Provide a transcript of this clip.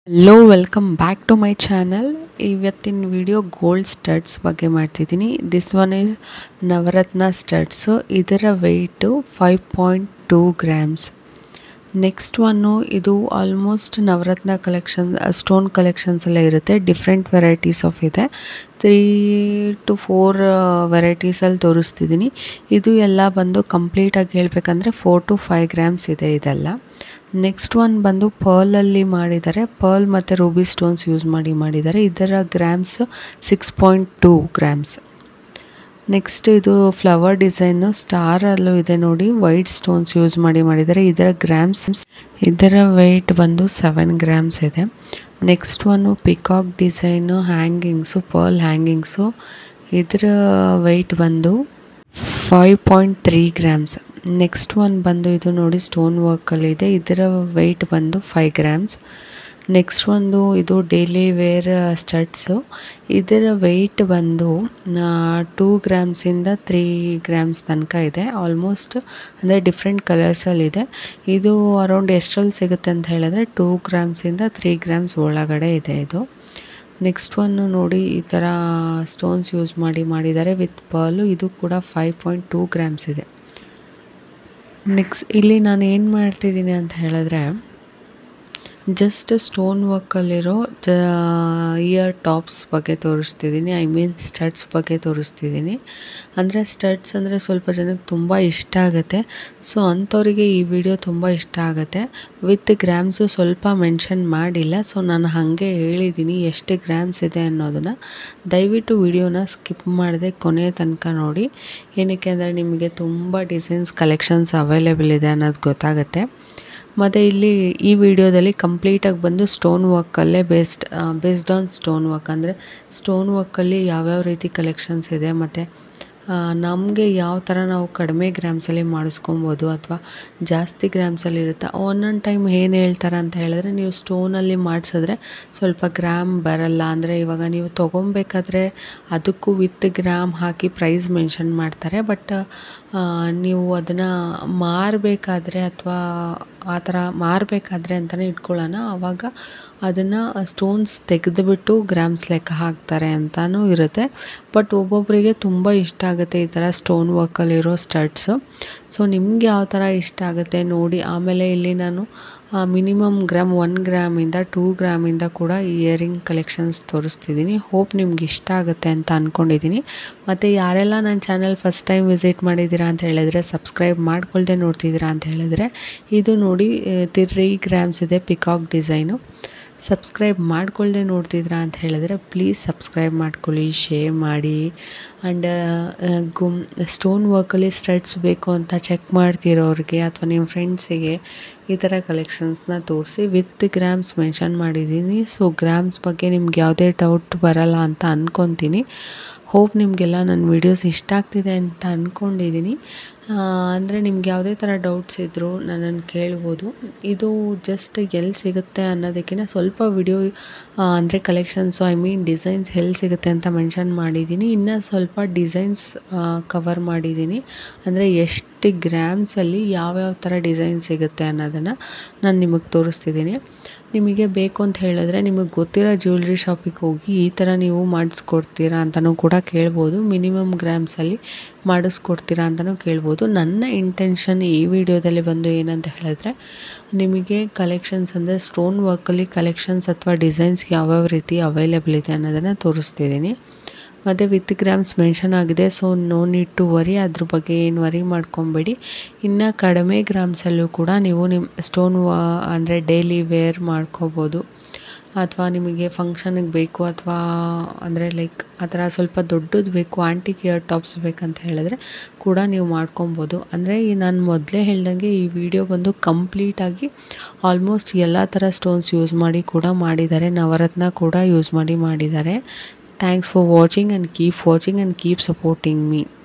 hello welcome back to my channel ಇವತ್ತಿನ video gold studs ಬಗ್ಗೆ ಮಾಡ್ತಿದ್ದೀನಿ this one is Navaratna studs ಇದರ weight five point two grams next one ಇದು almost Navaratna collection stone collections ಎಲ್ಲ ಇರುತ್ತೆ different varieties of ಇದೆ three to four ವೆರೈಟೀಸಲ್ಲಿ ತೋರಿಸ್ತಿದ್ದೀನಿ ಇದು ಎಲ್ಲ ಬಂದು ಕಂಪ್ಲೀಟಾಗಿ ಹೇಳಬೇಕಂದ್ರೆ ಫೋರ್ ಟು ಫೈವ್ ಗ್ರಾಮ್ಸ್ ಇದೆ ಇದೆಲ್ಲ ನೆಕ್ಸ್ಟ್ ಒನ್ ಬಂದು ಪರ್ಲಲ್ಲಿ ಮಾಡಿದ್ದಾರೆ ಪರ್ಲ್ ಮತ್ತು ರೂಬಿ ಸ್ಟೋನ್ಸ್ ಯೂಸ್ ಮಾಡಿ ಮಾಡಿದ್ದಾರೆ ಇದರ grams six point two grams next ಇದು ಫ್ಲವರ್ ಡಿಸೈನು ಸ್ಟಾರಲ್ಲೂ ಇದೆ ನೋಡಿ ವೈಟ್ ಸ್ಟೋನ್ಸ್ ಯೂಸ್ ಮಾಡಿ ಮಾಡಿದ್ದಾರೆ ಇದರ ಗ್ರಾಮ್ಸ್ ಇದರ ವೆಯ್ಟ್ ಬಂದು ಸೆವೆನ್ ಗ್ರಾಮ್ಸ್ ಇದೆ next one peacock design hangings pearl hangings ಇದರ ವೆಯ್ಟ್ ಬಂದು five point three grams next one ಬಂದು ಇದು ನೋಡಿ ಸ್ಟೋನ್ ವರ್ಕಲ್ಲಿದೆ ಇದರ ವೆಯ್ಟ್ ಬಂದು ಫೈವ್ ಗ್ರಾಮ್ಸ್ ನೆಕ್ಸ್ಟ್ ಒಂದು ಇದು ಡೈಲಿ ವೇರ್ ಸ್ಟಡ್ಸು ಇದರ ವೆಯ್ಟ್ ಬಂದು ಟೂ ಗ್ರಾಮ್ಸಿಂದ ತ್ರೀ ಗ್ರಾಮ್ಸ್ ತನಕ ಇದೆ ಆಲ್ಮೋಸ್ಟ್ ಅಂದರೆ ಡಿಫ್ರೆಂಟ್ ಕಲರ್ಸಲ್ಲಿದೆ ಇದು ಅರೌಂಡ್ ಎಷ್ಟರಲ್ಲಿ ಸಿಗುತ್ತೆ ಅಂತ ಹೇಳಿದ್ರೆ ಟೂ ಗ್ರಾಮ್ಸಿಂದ ತ್ರೀ ಗ್ರಾಮ್ಸ್ ಒಳಗಡೆ ಇದೆ ಇದು ನೆಕ್ಸ್ಟ್ ಒನ್ನು ನೋಡಿ ಈ ಥರ ಸ್ಟೋನ್ಸ್ ಯೂಸ್ ಮಾಡಿ ಮಾಡಿದ್ದಾರೆ ವಿತ್ ಪರ್ಲು ಇದು ಕೂಡ ಫೈವ್ ಪಾಯಿಂಟ್ ಟೂ ಗ್ರಾಮ್ಸ್ ಇದೆ ನೆಕ್ಸ್ಟ್ ಇಲ್ಲಿ ನಾನು ಏನು ಮಾಡ್ತಿದ್ದೀನಿ ಅಂತ ಹೇಳಿದ್ರೆ ಜಸ್ಟ್ ಸ್ಟೋನ್ ವರ್ಕಲ್ಲಿರೋ ಜ ಇಯರ್ ಟಾಪ್ಸ್ ಬಗ್ಗೆ ತೋರಿಸ್ತಿದ್ದೀನಿ ಐ ಮೀನ್ ಸ್ಟಡ್ಸ್ ಬಗ್ಗೆ ತೋರಿಸ್ತಿದ್ದೀನಿ ಅಂದರೆ ಸ್ಟಡ್ಸ್ ಅಂದರೆ ಸ್ವಲ್ಪ ಜನಕ್ಕೆ ತುಂಬ ಇಷ್ಟ ಆಗುತ್ತೆ ಸೊ ಅಂಥವರಿಗೆ ಈ ವಿಡಿಯೋ ತುಂಬ ಇಷ್ಟ ಆಗುತ್ತೆ ವಿತ್ ಗ್ರಾಮ್ಸು ಸ್ವಲ್ಪ ಮೆನ್ಷನ್ ಮಾಡಿಲ್ಲ ಸೊ ನಾನು ಹಾಗೆ ಹೇಳಿದ್ದೀನಿ ಎಷ್ಟು ಗ್ರಾಮ್ಸ್ ಇದೆ ಅನ್ನೋದನ್ನು ದಯವಿಟ್ಟು ವಿಡಿಯೋನ ಸ್ಕಿಪ್ ಮಾಡದೆ ಕೊನೆಯ ತನಕ ನೋಡಿ ಏನಕ್ಕೆ ಅಂದರೆ ನಿಮಗೆ ತುಂಬ ಡಿಸೈನ್ಸ್ ಕಲೆಕ್ಷನ್ಸ್ ಅವೈಲೇಬಲ್ ಇದೆ ಅನ್ನೋದು ಗೊತ್ತಾಗುತ್ತೆ ಮತ್ತು ಇಲ್ಲಿ ಈ ವಿಡಿಯೋದಲ್ಲಿ ಕಂಪ್ಲೀಟಾಗಿ ಬಂದು ಸ್ಟೋನ್ ವರ್ಕಲ್ಲೇ based based on stone work ಅಂದರೆ ಸ್ಟೋನ್ ವರ್ಕಲ್ಲಿ ಯಾವ್ಯಾವ ರೀತಿ ಕಲೆಕ್ಷನ್ಸ್ ಇದೆ ಮತ್ತು ನಮಗೆ ಯಾವ ಥರ ನಾವು ಕಡಿಮೆ ಗ್ರಾಮ್ಸಲ್ಲಿ ಮಾಡಿಸ್ಕೊಬೋದು ಅಥವಾ ಜಾಸ್ತಿ ಗ್ರಾಮ್ಸಲ್ಲಿ ಇರುತ್ತೆ ಒಂದೊಂದು ಟೈಮ್ ಏನು ಹೇಳ್ತಾರೆ ಅಂತ ಹೇಳಿದ್ರೆ ನೀವು ಸ್ಟೋನಲ್ಲಿ ಮಾಡಿಸಿದ್ರೆ ಸ್ವಲ್ಪ ಗ್ರಾಮ್ ಬರಲ್ಲ ಅಂದರೆ ಇವಾಗ ನೀವು ತೊಗೊಬೇಕಾದ್ರೆ ಅದಕ್ಕೂ ವಿತ್ ಗ್ರಾಮ್ ಹಾಕಿ ಪ್ರೈಸ್ ಮೆನ್ಷನ್ ಮಾಡ್ತಾರೆ ಬಟ್ ನೀವು ಅದನ್ನು ಮಾರಬೇಕಾದ್ರೆ ಅಥವಾ ಆ ಥರ ಮಾರಬೇಕಾದ್ರೆ ಅಂತಲೇ ಇಟ್ಕೊಳ್ಳೋಣ ಆವಾಗ ಅದನ್ನು ಸ್ಟೋನ್ಸ್ ತೆಗೆದುಬಿಟ್ಟು ಗ್ರಾಮ್ಸ್ ಲೆಕ್ಕ ಹಾಕ್ತಾರೆ ಅಂತಲೂ ಇರುತ್ತೆ ಬಟ್ ಒಬ್ಬೊಬ್ಬರಿಗೆ ತುಂಬ ಇಷ್ಟ ಆಗುತ್ತೆ ಈ ಥರ ಸ್ಟೋನ್ ವರ್ಕಲ್ಲಿರೋ ಸ್ಟಡ್ಸು ಸೊ ನಿಮ್ಗೆ ಯಾವ ಥರ ಇಷ್ಟ ಆಗುತ್ತೆ ನೋಡಿ ಆಮೇಲೆ ಇಲ್ಲಿ ನಾನು ಮಿನಿಮಮ್ ಗ್ರಾಮ್ ಒನ್ ಗ್ರಾಮಿಂದ ಟೂ ಗ್ರಾಮಿಂದ ಕೂಡ ಇಯರಿಂಗ್ ಕಲೆಕ್ಷನ್ಸ್ ತೋರಿಸ್ತಿದ್ದೀನಿ ಹೋಪ್ ನಿಮ್ಗೆ ಇಷ್ಟ ಆಗುತ್ತೆ ಅಂತ ಅಂದ್ಕೊಂಡಿದ್ದೀನಿ ಮತ್ತು ಯಾರೆಲ್ಲ ನನ್ನ ಚಾನಲ್ ಫಸ್ಟ್ ಟೈಮ್ ವಿಸಿಟ್ ಮಾಡಿದ್ದೀರಾ ಅಂತ ಹೇಳಿದ್ರೆ ಸಬ್ಸ್ಕ್ರೈಬ್ ಮಾಡ್ಕೊಳ್ದೆ ನೋಡ್ತಿದ್ದೀರಾ ಅಂತ ಹೇಳಿದ್ರೆ ಇದು ನೋಡಿ ತ್ರೀ ಗ್ರಾಮ್ಸ್ ಇದೆ ಪಿಕಾಕ್ ಡಿಸೈನು ಸಬ್ಸ್ಕ್ರೈಬ್ ಮಾಡ್ಕೊಳ್ದೆ ನೋಡ್ತಿದ್ರಾ ಅಂತ ಹೇಳಿದ್ರೆ ಪ್ಲೀಸ್ ಸಬ್ಸ್ಕ್ರೈಬ್ ಮಾಡ್ಕೊಳ್ಳಿ ಶೇರ್ ಮಾಡಿ ಆ್ಯಂಡ್ ಗುಮ್ ಸ್ಟೋನ್ ವರ್ಕಲ್ಲಿ ಸ್ಟಡ್ಸ್ ಬೇಕು ಅಂತ ಚೆಕ್ ಮಾಡ್ತಿರೋರಿಗೆ ಅಥವಾ ನಿಮ್ಮ ಫ್ರೆಂಡ್ಸಿಗೆ ಈ ಥರ ಕಲೆಕ್ಷನ್ಸ್ನ ತೋರಿಸಿ ವಿತ್ ಗ್ರಾಮ್ಸ್ ಮೆನ್ಷನ್ ಮಾಡಿದ್ದೀನಿ ಸೊ ಗ್ರಾಮ್ಸ್ ಬಗ್ಗೆ ನಿಮ್ಗೆ ಯಾವುದೇ ಡೌಟ್ ಬರಲ್ಲ ಅಂತ ಅಂದ್ಕೊತೀನಿ ಹೋಪ್ ನಿಮಗೆಲ್ಲ ನನ್ನ ವೀಡಿಯೋಸ್ ಇಷ್ಟ ಆಗ್ತಿದೆ ಅಂತ ಅಂದ್ಕೊಂಡಿದ್ದೀನಿ ಅಂದರೆ ನಿಮ್ಗೆ ಯಾವುದೇ ಥರ ಡೌಟ್ಸ್ ಇದ್ದರೂ ನನ್ನನ್ನು ಕೇಳ್ಬೋದು ಇದು ಜಸ್ಟ್ ಎಲ್ಲಿ ಸಿಗುತ್ತೆ ಅನ್ನೋದಕ್ಕಿಂತ ಸ್ವಲ್ಪ ವಿಡಿಯೋ ಅಂದರೆ ಕಲೆಕ್ಷನ್ಸು ಐ ಮೀನ್ ಡಿಸೈನ್ಸ್ ಎಲ್ಲಿ ಸಿಗುತ್ತೆ ಅಂತ ಮೆನ್ಷನ್ ಮಾಡಿದ್ದೀನಿ ಇನ್ನು ಸ್ವಲ್ಪ ಡಿಸೈನ್ಸ್ ಕವರ್ ಮಾಡಿದ್ದೀನಿ ಅಂದರೆ ಎಷ್ಟು ಗ್ರಾಮ್ಸಲ್ಲಿ ಯಾವ್ಯಾವ ಥರ ಡಿಸೈನ್ ಸಿಗುತ್ತೆ ಅನ್ನೋದನ್ನು ನಾನು ನಿಮಗೆ ತೋರಿಸ್ತಿದ್ದೀನಿ ನಿಮಗೆ ಬೇಕು ಅಂತ ಹೇಳಿದ್ರೆ ನಿಮಗೆ ಗೊತ್ತಿರೋ ಜ್ಯುವೆಲ್ರಿ ಶಾಪಿಗೆ ಹೋಗಿ ಈ ಥರ ನೀವು ಮಾಡಿಸ್ಕೊಡ್ತೀರಾ ಅಂತಲೂ ಕೂಡ ಕೇಳ್ಬೋದು ಮಿನಿಮಮ್ ಗ್ರಾಮ್ಸಲ್ಲಿ ಮಾಡಿಸ್ಕೊಡ್ತೀರಾ ಅಂತಲೂ ಕೇಳ್ಬೋದು ನನ್ನ ಇಂಟೆನ್ಷನ್ ಈ ವಿಡಿಯೋದಲ್ಲಿ ಬಂದು ಏನಂತ ಹೇಳಿದ್ರೆ ನಿಮಗೆ ಕಲೆಕ್ಷನ್ಸ್ ಅಂದರೆ ಸ್ಟೋನ್ ವರ್ಕಲ್ಲಿ ಕಲೆಕ್ಷನ್ಸ್ ಅಥವಾ ಡಿಸೈನ್ಸ್ ಯಾವ್ಯಾವ ರೀತಿ ಅವೈಲೇಬಲ್ ಇದೆ ಅನ್ನೋದನ್ನು ತೋರಿಸ್ತಿದ್ದೀನಿ ಮತ್ತು ವಿತ್ ಗ್ರಾಮ್ಸ್ ಮೆನ್ಷನ್ ಆಗಿದೆ so no need to worry ಅದ್ರ ಬಗ್ಗೆ ಏನು ವರಿ ಮಾಡ್ಕೊಬೇಡಿ ಇನ್ನು ಕಡಿಮೆ ಗ್ರಾಮ್ಸಲ್ಲೂ ಕೂಡ ನೀವು ನಿಮ್ಮ ಸ್ಟೋನ್ ವಾ ಅಂದರೆ ಡೈಲಿ ವೇರ್ ಮಾಡ್ಕೋಬೋದು ಅಥವಾ ನಿಮಗೆ ಫಂಕ್ಷನಿಗೆ ಬೇಕು ಅಥವಾ ಅಂದರೆ ಲೈಕ್ ಆ ಥರ ಸ್ವಲ್ಪ ದೊಡ್ಡದು ಬೇಕು ಆಂಟಿಕ್ ಇಯರ್ ಟಾಪ್ಸ್ ಬೇಕಂತ ಹೇಳಿದ್ರೆ ಕೂಡ ನೀವು ಮಾಡ್ಕೊಬೋದು ಅಂದರೆ ಈ ನಾನು ಮೊದಲೇ ಹೇಳ್ದಂಗೆ ಈ ವಿಡಿಯೋ ಬಂದು ಕಂಪ್ಲೀಟಾಗಿ ಆಲ್ಮೋಸ್ಟ್ ಎಲ್ಲ ಥರ ಸ್ಟೋನ್ಸ್ ಯೂಸ್ ಮಾಡಿ ಕೂಡ ಮಾಡಿದ್ದಾರೆ ನವರತ್ನ ಕೂಡ ಯೂಸ್ ಮಾಡಿ ಮಾಡಿದ್ದಾರೆ thanks for watching and keep watching and keep supporting me